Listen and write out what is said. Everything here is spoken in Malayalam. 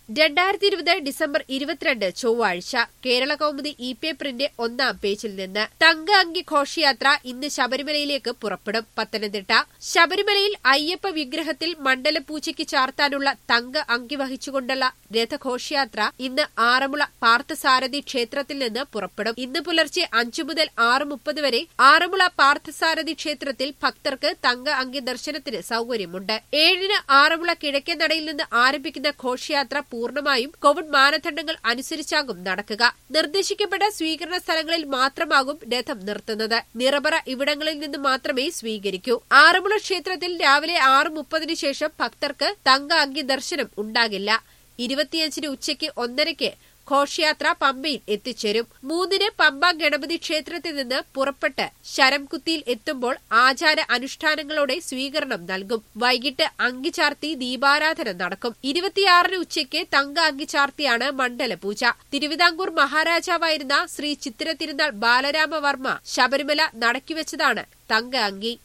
രണ്ടായിരത്തി ഇരുപത് ഡിസംബർ ഇരുപത്തിരണ്ട് ചൊവ്വാഴ്ച കേരള കൗമുദി ഇ പേപ്പറിന്റെ ഒന്നാം പേജിൽ നിന്ന് തങ്ക അങ്കി ഘോഷയാത്ര ഇന്ന് ശബരിമലയിലേക്ക് പുറപ്പെടും പത്തനംതിട്ട ശബരിമലയിൽ അയ്യപ്പ വിഗ്രഹത്തിൽ മണ്ഡലപൂജയ്ക്ക് ചാർത്താനുള്ള തങ്ക അങ്കി വഹിച്ചുകൊണ്ടുള്ള രഥഘോഷയാത്ര ഇന്ന് ആറന്മുള പാർത്ഥസാരഥി ക്ഷേത്രത്തിൽ നിന്ന് പുറപ്പെടും ഇന്ന് പുലർച്ചെ അഞ്ചു മുതൽ ആറ് മുപ്പത് വരെ ആറന്മുള പാർത്ഥസാരഥി ക്ഷേത്രത്തിൽ ഭക്തർക്ക് തങ്ക അങ്കി ദർശനത്തിന് സൌകര്യമുണ്ട് ഏഴിന് ആറന്മുള കിഴക്കേ നടയിൽ നിന്ന് ആരംഭിക്കുന്ന ഘോഷയാത്ര പൂർണ്ണമായും കോവിഡ് മാനദണ്ഡങ്ങൾ അനുസരിച്ചാകും നടക്കുക നിർദ്ദേശിക്കപ്പെട്ട സ്വീകരണ സ്ഥലങ്ങളിൽ മാത്രമാകും രഥം നിർത്തുന്നത് നിറപറ ഇവിടങ്ങളിൽ നിന്ന് മാത്രമേ സ്വീകരിക്കൂ ആറന്മുള ക്ഷേത്രത്തിൽ രാവിലെ ആറ് മുപ്പതിനു ശേഷം ഭക്തർക്ക് തങ്ക അങ്കി ദർശനം ഉണ്ടാകില്ല ഇരുപത്തിയഞ്ചിന് ഉച്ചയ്ക്ക് ഒന്നരയ്ക്ക് ഘോഷയാത്ര പമ്പയിൽ എത്തിച്ചേരും മൂന്നിന് പമ്പ ഗണപതി ക്ഷേത്രത്തിൽ നിന്ന് പുറപ്പെട്ട് ശരംകുത്തിയിൽ എത്തുമ്പോൾ ആചാര അനുഷ്ഠാനങ്ങളോടെ സ്വീകരണം നൽകും വൈകിട്ട് അങ്കിചാർത്തി ദീപാരാധന നടക്കും ഇരുപത്തിയാറിന് ഉച്ചയ്ക്ക് തങ്ക അങ്കിചാർത്തിയാണ് മണ്ഡലപൂജ തിരുവിതാംകൂർ മഹാരാജാവായിരുന്ന ശ്രീ ചിത്തിര തിരുനാൾ ബാലരാമവർമ്മ ശബരിമല നടക്കിവെച്ചതാണ് തങ്ക അങ്കി